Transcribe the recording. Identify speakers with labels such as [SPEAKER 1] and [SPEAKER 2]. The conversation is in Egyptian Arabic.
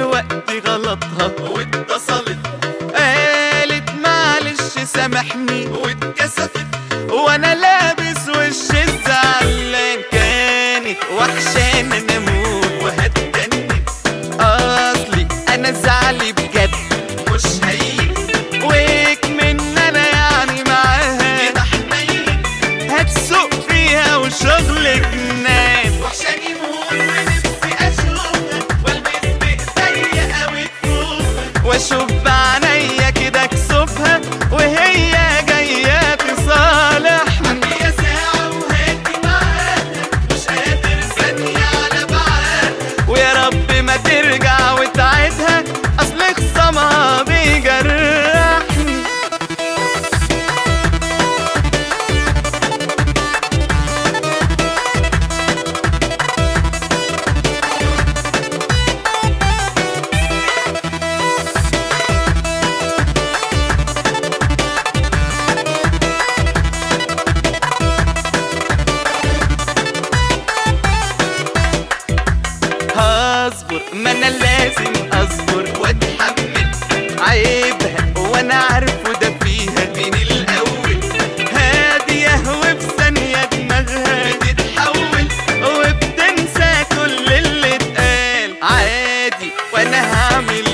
[SPEAKER 1] دلوقتي غلطها
[SPEAKER 2] واتصلت
[SPEAKER 1] قالت معلش سامحني
[SPEAKER 2] واتكسفت
[SPEAKER 1] وانا لابس وش الزعلان كانت وحشان انا موت
[SPEAKER 2] وهتجنن
[SPEAKER 1] اصلي انا زعلي بجد
[SPEAKER 2] مش هين
[SPEAKER 1] وكمن انا يعني معاها
[SPEAKER 2] كده حنين
[SPEAKER 1] هتسوق فيها وشغل جنان
[SPEAKER 2] وحشان يموت ونفسي اشوفها والبس بايديا قوي تفوقها
[SPEAKER 1] واشوف بعينيا كده كسوفها وهي جايه تصالحني
[SPEAKER 2] عندي ساعة وهادي معاها مش قادر ثانية على بعاها
[SPEAKER 1] ويا رب ما ترجع وتعيدها اصل خصامها بيجرحني هصبر ما انا لازم اصبر
[SPEAKER 2] واتحمل
[SPEAKER 1] عيبها وانا عارفه ده فيها
[SPEAKER 2] من الأول
[SPEAKER 1] هادية وفي ثانية دماغها
[SPEAKER 2] بتتحول
[SPEAKER 1] وبتنسى كل اللي اتقال عادي وانا هعمل